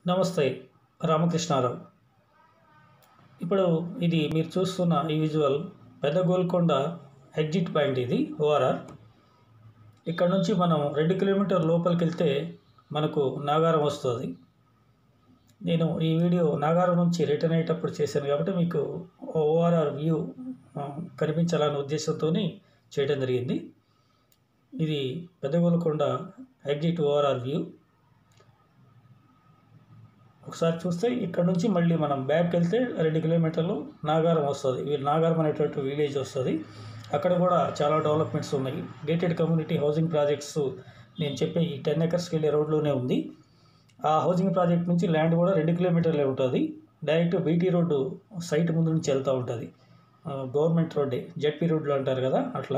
నమస్తే రామకృష్ణారావు ఇప్పుడు ఇది మీరు చూస్తున్న ఈ విజువల్ పెద్ద గోల్కొండ ఎగ్జిట్ పాయింట్ ఇది ఓఆర్ఆర్ ఇక్కడ నుంచి మనం రెండు కిలోమీటర్ లోపలికి వెళ్తే మనకు నాగారం వస్తుంది నేను ఈ వీడియో నాగారం నుంచి రిటర్న్ అయ్యేటప్పుడు చేశాను కాబట్టి మీకు ఓఆర్ఆర్ వ్యూ ఆ, కనిపించాలనే ఉద్దేశంతో చేయడం జరిగింది ఇది పెద్ద గోల్కొండ ఎగ్జిట్ ఓఆర్ఆర్ వ్యూ ఒకసారి చూస్తే ఇక్కడ నుంచి మళ్ళీ మనం బ్యాక్ వెళ్తే రెండు కిలోమీటర్లు నాగారం వస్తుంది ఈ నాగారం అనేటువంటి విలేజ్ వస్తుంది అక్కడ కూడా చాలా డెవలప్మెంట్స్ ఉన్నాయి గేటెడ్ కమ్యూనిటీ హౌసింగ్ ప్రాజెక్ట్స్ నేను చెప్పే ఈ టెన్ ఎకర్స్కి వెళ్ళే రోడ్లోనే ఉంది ఆ హౌసింగ్ ప్రాజెక్ట్ నుంచి ల్యాండ్ కూడా రెండు కిలోమీటర్లే ఉంటుంది డైరెక్ట్ బీటీ రోడ్డు సైట్ ముందు నుంచి వెళ్తూ ఉంటుంది ఆ, గవర్నమెంట్ రోడ్డే జెడ్పీ రోడ్లు అంటారు కదా అట్లా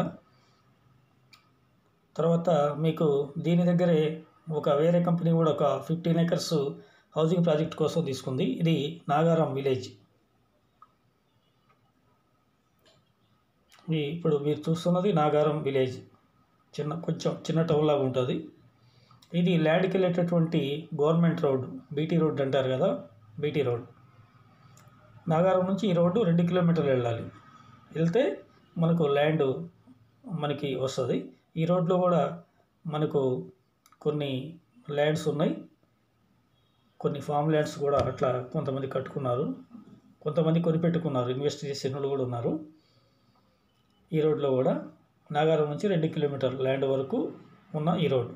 తర్వాత మీకు దీని దగ్గరే ఒక వేరే కంపెనీ కూడా ఒక ఫిఫ్టీన్ ఎకర్స్ హౌసింగ్ ప్రాజెక్ట్ కోసం తీసుకుంది ఇది నాగారం విలేజ్ ఈ ఇప్పుడు మీరు చూస్తున్నది నాగారం విలేజ్ చిన్న కొంచెం చిన్న టౌన్ లాగా ఉంటుంది ఇది ల్యాండ్కి వెళ్ళేటటువంటి గవర్నమెంట్ రోడ్ బీటీ రోడ్ అంటారు కదా బీటీ రోడ్ నాగారం నుంచి ఈ రోడ్డు రెండు కిలోమీటర్లు వెళ్ళాలి వెళ్తే మనకు ల్యాండ్ మనకి వస్తుంది ఈ రోడ్లో కూడా మనకు కొన్ని ల్యాండ్స్ ఉన్నాయి కొన్ని ఫామ్ ల్యాండ్స్ కూడా అట్లా కొంతమంది కట్టుకున్నారు కొంతమంది కొనిపెట్టుకున్నారు ఇన్వెస్ట్ చేసిన వాళ్ళు కూడా ఉన్నారు ఈ రోడ్లో కూడా నాగారం నుంచి రెండు కిలోమీటర్ ల్యాండ్ వరకు ఉన్న ఈ రోడ్డు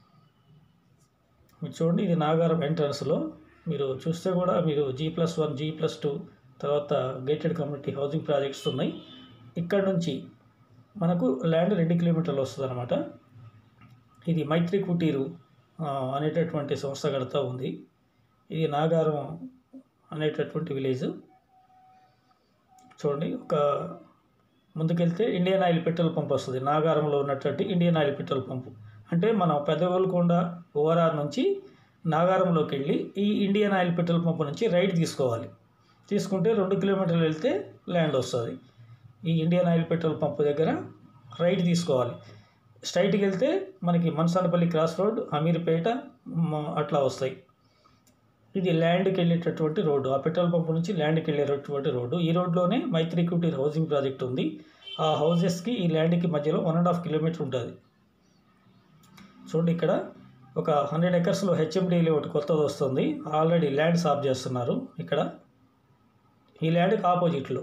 మీరు చూడండి ఇది నాగారం ఎంట్రన్స్లో మీరు చూస్తే కూడా మీరు G plus one G plus two తర్వాత గేటెడ్ కమ్యూనిటీ హౌసింగ్ ప్రాజెక్ట్స్ ఉన్నాయి ఇక్కడ నుంచి మనకు ల్యాండ్ రెండు కిలోమీటర్లు వస్తుంది అనమాట ఇది మైత్రి కుటీరు ఆ, అనేటటువంటి సంస్థ కడతా ఉంది ఇది నాగారం అనేటటువంటి విలేజ్ చూడండి ఒక ముందుకెళ్తే ఇండియన్ ఆయిల్ పెట్రోల్ పంప్ వస్తుంది నాగారంలో ఉన్నటువంటి ఇండియన్ ఆయిల్ పెట్రోల్ పంప్ అంటే మనం పెద్దగోల్కొండ ఓఆర్ఆర్ నుంచి నాగారంలోకి వెళ్ళి ఈ ఇండియన్ ఆయిల్ పెట్రోల్ పంప్ నుంచి రైట్ తీసుకోవాలి తీసుకుంటే రెండు కిలోమీటర్లు వెళ్తే ల్యాండ్ వస్తుంది ఈ ఇండియన్ ఆయిల్ పెట్రోల్ పంప్ దగ్గర రైట్ తీసుకోవాలి స్ట్రైట్కి వెళ్తే మనకి మనసానపల్లి క్రాస్ రోడ్ అమీర్పేట మ- అట్లా వస్తాయి ఇది ల్యాండ్కి వెళ్ళేటటువంటి రోడ్డు ఆ పెట్రోల్ పంప్ నుంచి ల్యాండ్కి వెళ్ళేటటువంటి రోడ్డు ఈ రోడ్లోనే మైత్రి కుటీర్ హౌసింగ్ ప్రాజెక్ట్ ఉంది ఆ హౌజెస్కి ఈ ల్యాండ్కి మధ్యలో వన్ అండ్ హాఫ్ కిలోమీటర్ ఉంటుంది చూడండి ఇక్కడ ఒక హండ్రెడ్ ఎకర్స్లో హెచ్ఎండి లేఅవుట్ కొత్తది వస్తుంది ఆల్రెడీ ల్యాండ్ సాఫ్ చేస్తున్నారు ఇక్కడ ఈ ల్యాండ్కి ఆపోజిట్లో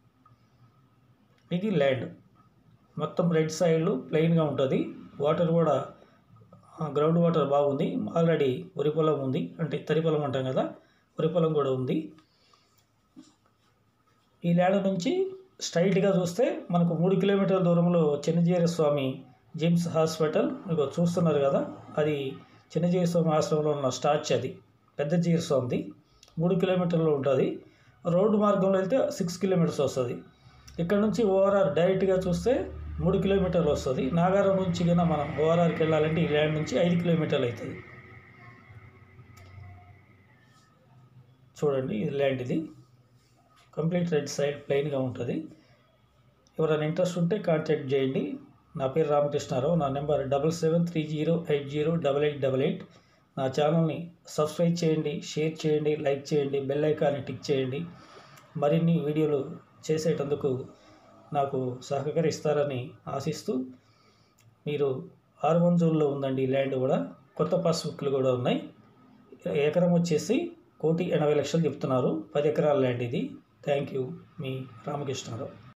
ఇది ల్యాండ్ మొత్తం రెడ్ సైడ్ ప్లెయిన్గా ఉంటుంది వాటర్ కూడా గ్రౌండ్ వాటర్ బాగుంది ఆల్రెడీ వరి పొలం ఉంది అంటే తరి పొలం అంటాం కదా వరి పొలం కూడా ఉంది ఈ ల్యాండ్ నుంచి స్ట్రైట్గా చూస్తే మనకు మూడు కిలోమీటర్ల దూరంలో చిన్నజీర స్వామి జిమ్స్ హాస్పిటల్ ఇగో చూస్తున్నారు కదా అది చిన్నజీర స్వామి ఆశ్రమంలో ఉన్న స్టాచ్ అది పెద్ద జీర స్వామిది మూడు కిలోమీటర్లు ఉంటుంది రోడ్డు మార్గంలో వెళ్తే సిక్స్ కిలోమీటర్స్ వస్తుంది ఇక్కడ నుంచి ఓఆర్ఆర్ డైరెక్ట్గా చూస్తే మూడు కిలోమీటర్లు వస్తుంది నాగారం నుంచి కన్నా మనం ఓఆర్ఆర్కి వెళ్ళాలంటే ఈ ల్యాండ్ నుంచి ఐదు కిలోమీటర్లు అవుతుంది చూడండి ఇది ల్యాండ్ ఇది కంప్లీట్ రెడ్ సైడ్ ప్లెయిన్గా ఉంటుంది ఎవరైనా ఇంట్రెస్ట్ ఉంటే కాంటాక్ట్ చేయండి నా పేరు రామకృష్ణారావు నా number double seven three zero eight zero double eight double eight నా ఛానల్ని సబ్స్క్రైబ్ చేయండి షేర్ చేయండి లైక్ చేయండి బెల్ ఐకాన్ని టిక్ చేయండి మరిన్ని వీడియోలు చేసేటందుకు నాకు సహకరిస్తారని ఆశిస్తూ మీరు ఆరు వన్ జోన్లో ఉందండి ఈ ల్యాండ్ కూడా కొత్త పాస్బుక్లు కూడా ఉన్నాయి ఎకరం వచ్చేసి కోటి ఎనభై లక్షలు చెప్తున్నారు పది ఎకరాల ల్యాండ్ ఇది థ్యాంక్ యూ మీ రామకృష్ణారావు